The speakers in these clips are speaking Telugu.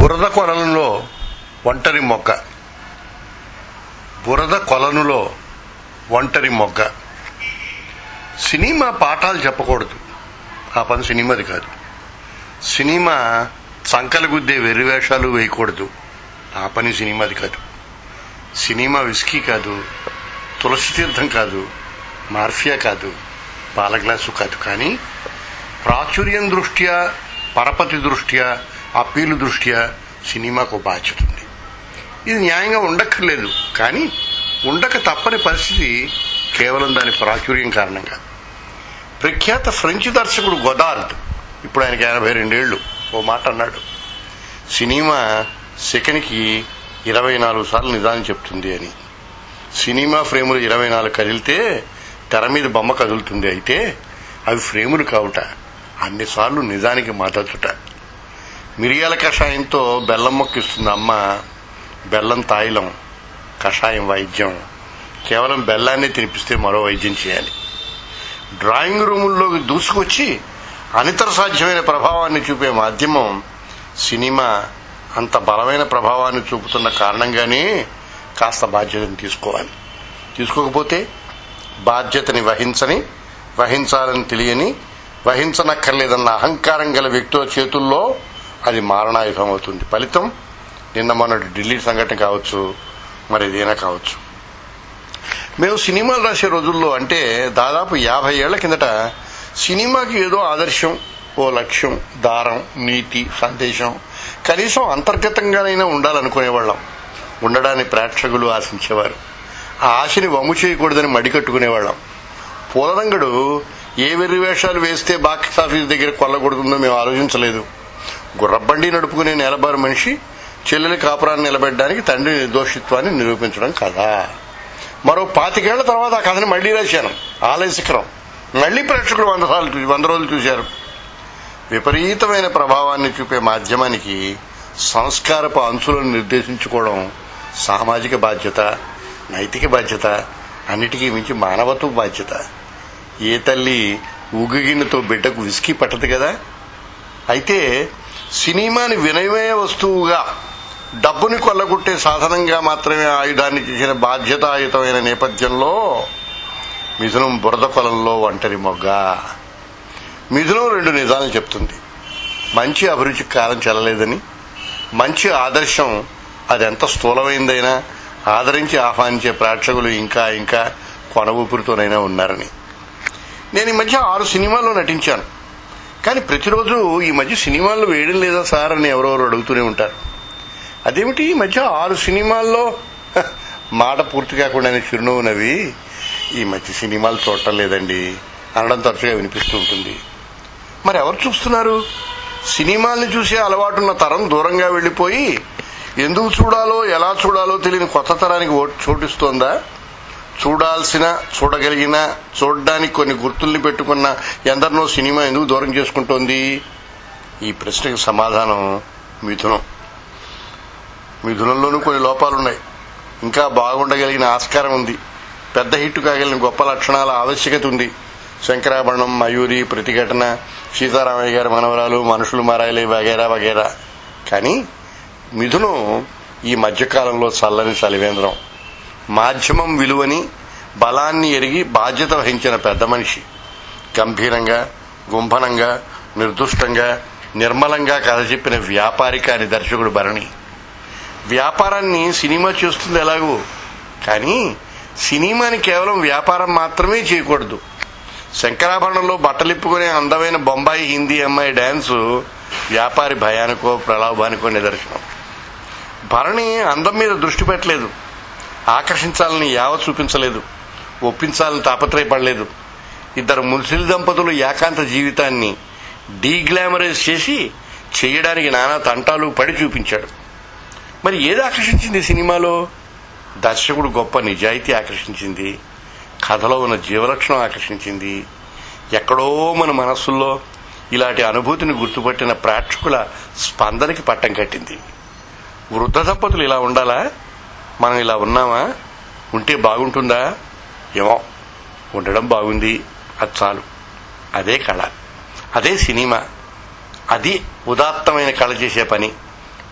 బురద కొలనులో ఒంటరి మొగ్గ బురద కొలనులో ఒంటరి మొగ్గ సినిమా పాఠాలు చెప్పకూడదు ఆ పని సినిమాది కాదు సినిమా సంకలు గుద్దే వెర్రివేషాలు వేయకూడదు ఆ పని సినిమాది కాదు సినిమా విస్కీ కాదు తులసి తీర్థం కాదు మార్ఫియా కాదు పాల గ్లాసు కాదు కానీ ప్రాచుర్యం దృష్ట్యా పరపతి దృష్ట్యా అప్పీలు దృష్ట్యా సినిమాకు బాధ్యత ఉంది ఇది న్యాయంగా ఉండక్కర్లేదు కానీ ఉండక తప్పని పరిస్థితి కేవలం దాని ప్రాచుర్యం కారణంగా ప్రఖ్యాత ఫ్రెంచ్ దర్శకుడు గొదార్డ్ ఇప్పుడు ఆయనకి ఎనభై రెండేళ్లు ఓ మాట అన్నాడు సినిమా సెకండ్కి ఇరవై నాలుగు సార్లు నిజాన్ని చెప్తుంది అని సినిమా ఫ్రేములు ఇరవై నాలుగు కదిలితే తెర మీద బొమ్మ కదులుతుంది అయితే అవి ఫ్రేములు కావుట అన్నిసార్లు నిజానికి మాట్లాడుట మిరియాల కషాయంతో బెల్లం మొక్కిస్తుంది అమ్మ బెల్లం తాయిలం కషాయం వైద్యం కేవలం బెల్లాన్ని తినిపిస్తే మరో వైద్యం చేయాలి డ్రాయింగ్ రూముల్లోకి దూసుకొచ్చి అనితర సాధ్యమైన ప్రభావాన్ని చూపే మాధ్యమం సినిమా అంత బలమైన ప్రభావాన్ని చూపుతున్న కారణంగానే కాస్త బాధ్యతను తీసుకోవాలి తీసుకోకపోతే బాధ్యతని వహించని వహించాలని తెలియని వహించనక్కర్లేదన్న అహంకారం గల వ్యక్తుల చేతుల్లో అది మారణాయుధం అవుతుంది ఫలితం నిన్న మొన్నటి ఢిల్లీ సంఘటన కావచ్చు మరి ఏదైనా కావచ్చు మేము సినిమాలు రాసే రోజుల్లో అంటే దాదాపు యాభై ఏళ్ల కిందట సినిమాకి ఏదో ఆదర్శం ఓ లక్ష్యం దారం నీతి సందేశం కనీసం అంతర్గతంగానైనా ఉండాలనుకునేవాళ్ళం ఉండడాన్ని ప్రేక్షకులు ఆశించేవారు ఆ ఆశని వమ్ము చేయకూడదని మడికట్టుకునేవాళ్ళం పూలరంగడు ఏ వెర్రి వేషాలు వేస్తే బాక్స్ ఆఫీస్ దగ్గర కొల్లగొడుతుందో మేము ఆలోచించలేదు గుర్రబండి నడుపుకునే నేలబారు మనిషి చెల్లెలి కాపురాన్ని నిలబెట్టడానికి తండ్రి నిర్దోషిత్వాన్ని నిరూపించడం కదా మరో పాతికేళ్ల తర్వాత ఆ కథని మళ్లీ రాశాను ఆలయ శిఖరం మళ్లీ ప్రేక్షకులు వంద సార్లు చూ- వంద రోజులు చూశారు విపరీతమైన ప్రభావాన్ని చూపే మాధ్యమానికి సంస్కారపు అంచులను నిర్దేశించుకోవడం సామాజిక బాధ్యత నైతిక బాధ్యత అన్నిటికీ మించి మానవత్వ బాధ్యత ఏ తల్లి ఊగిగిన్నెతో బిడ్డకు విసికి పట్టదు కదా అయితే సినిమాని వినయమయ వస్తువుగా డబ్బుని కొల్లగొట్టే సాధనంగా మాత్రమే ఆయుధాన్ని చేసిన బాధ్యతాయుతమైన నేపథ్యంలో మిథునం బురద కొలంలో ఒంటరి మొగ్గ మిథునం రెండు నిజాలు చెప్తుంది మంచి అభిరుచికి కాలం చెల్లలేదని మంచి ఆదర్శం అది ఎంత స్థూలమైందైనా ఆదరించి ఆహ్వానించే ప్రేక్షకులు ఇంకా ఇంకా కొన ఊపిరితోనైనా ఉన్నారని నేను ఈ మధ్య ఆరు సినిమాల్లో నటించాను కానీ ప్రతిరోజు ఈ మధ్య సినిమాల్లో వేయడం లేదా సార్ అని ఎవరెవరు అడుగుతూనే ఉంటారు అదేమిటి ఈ మధ్య ఆరు సినిమాల్లో హ, మాట పూర్తి కాకుండానే చిరునవ్వు నవ్వి ఈ మధ్య సినిమాలు చూడటం లేదండి అనడం తరచుగా వినిపిస్తూ ఉంటుంది మరి ఎవరు చూస్తున్నారు సినిమాల్ని చూసే అలవాటున్న తరం దూరంగా వెళ్లిపోయి ఎందుకు చూడాలో ఎలా చూడాలో తెలియని కొత్త తరానికి ఓ- చోటిస్తోందా చూడాల్సిన చూడగలిగిన చూడడానికి కొన్ని గుర్తుల్ని పెట్టుకున్న ఎందరినో సినిమా ఎందుకు దూరం చేసుకుంటోంది ఈ ప్రశ్నకు సమాధానం మిథునం మిథునంలోనూ కొన్ని లోపాలున్నాయి ఇంకా బాగుండగలిగిన ఆస్కారం ఉంది పెద్ద హిట్ కాగలిగిన గొప్ప లక్షణాల ఆవశ్యకత ఉంది శంకరాభరణం మయూరి ప్రతిఘటన సీతారామయ్య గారి మనవరాలు మనుషులు మారాయలే వగేరా వగేరా కానీ మిథునం ఈ మధ్యకాలంలో చల్లని చలివేంద్రం మాధ్యమం విలువని బలాన్ని ఎరిగి బాధ్యత వహించిన పెద్ద మనిషి గంభీరంగా గుంభనంగా నిర్దుష్టంగా నిర్మలంగా కథ చెప్పిన వ్యాపారి కాని దర్శకుడు భరణి వ్యాపారాన్ని సినిమా చేస్తుంది ఎలాగో కానీ సినిమాని కేవలం వ్యాపారం మాత్రమే చేయకూడదు శంకరాభరణంలో బట్టలిప్పుకునే అందమైన బొంబాయి హిందీ అమ్మాయి డాన్సు వ్యాపారి భయానికో ప్రలోభానికో నిదర్శనం భరణి అందం మీద దృష్టి పెట్టలేదు ఆకర్షించాలని యావ చూపించలేదు ఒప్పించాలని తాపత్రయపడలేదు ఇద్దరు ముస్లిం దంపతులు ఏకాంత జీవితాన్ని డీగ్లామరైజ్ చేసి చేయడానికి నానా తంటాలు పడి చూపించాడు మరి ఏది ఆకర్షించింది సినిమాలో దర్శకుడు గొప్ప నిజాయితీ ఆకర్షించింది కథలో ఉన్న జీవలక్షణం ఆకర్షించింది ఎక్కడో మన మనస్సుల్లో ఇలాంటి అనుభూతిని గుర్తుపట్టిన ప్రేక్షకుల స్పందనకి పట్టం కట్టింది వృద్ధ దంపతులు ఇలా ఉండాలా మనం ఇలా ఉన్నామా ఉంటే బాగుంటుందా ఏమో ఉండడం బాగుంది అది చాలు అదే కళ అదే సినిమా అది ఉదాత్తమైన కళ చేసే పని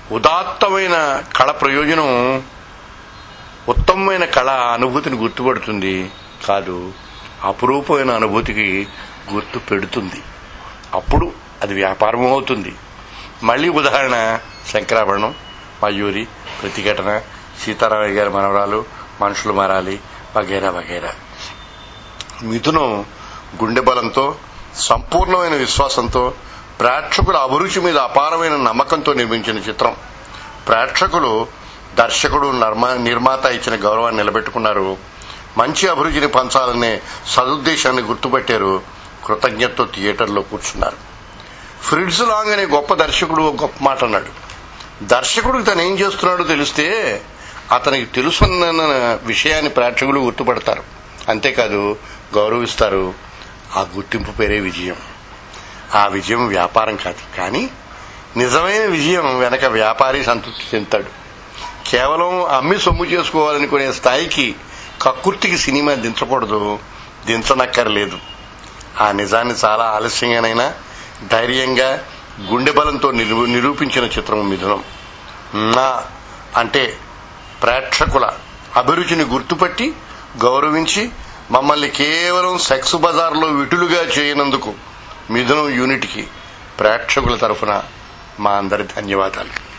ఉదాత్తమైన కళ ప్రయోజనం ఉత్తమమైన కళ అనుభూతిని గుర్తుపడుతుంది కాదు అపురూపమైన అనుభూతికి గుర్తు పెడుతుంది అప్పుడు అది వ్యాపారం అవుతుంది మళ్ళీ ఉదాహరణ శంకరాభరణం మయూరి ప్రతిఘటన సీతారామయ్య గారి మనవరాలు మనుషులు మారాలి వగేరా వగేరా మిథునం గుండె బలంతో సంపూర్ణమైన విశ్వాసంతో ప్రేక్షకుల అభిరుచి మీద అపారమైన నమ్మకంతో నిర్మించిన చిత్రం ప్రేక్షకులు దర్శకుడు నర్మ- నిర్మాత ఇచ్చిన గౌరవాన్ని నిలబెట్టుకున్నారు మంచి అభిరుచిని పంచాలనే సదుద్దేశాన్ని గుర్తుపెట్టారు కృతజ్ఞతతో థియేటర్లో కూర్చున్నారు ఫ్రిడ్జ్ లాంగ్ అనే గొప్ప దర్శకుడు ఒక గొప్ప మాట అన్నాడు దర్శకుడికి తను ఏం చేస్తున్నాడో తెలిస్తే అతనికి తెలుసున్న విషయాన్ని ప్రేక్షకులు గుర్తుపడతారు అంతేకాదు గౌరవిస్తారు ఆ గుర్తింపు పేరే విజయం ఆ విజయం వ్యాపారం కాదు కానీ నిజమైన విజయం వెనక వ్యాపారి సంతృప్తి చెందుతాడు కేవలం అమ్మి సొమ్ము చేసుకోవాలనుకునే స్థాయికి కక్కుర్తికి సినిమా దించకూడదు దించనక్కర్లేదు ఆ నిజాన్ని చాలా ఆలస్యంగానైనా ధైర్యంగా గుండె బలంతో నిరూ- నిరూపించిన చిత్రం మిథునం నా అంటే ప్రేక్షకుల అభిరుచిని గుర్తుపట్టి గౌరవించి మమ్మల్ని కేవలం సెక్స్ బజార్లో విటులుగా చేయనందుకు మిథునం యూనిట్కి ప్రేక్షకుల తరఫున మా అందరి ధన్యవాదాలు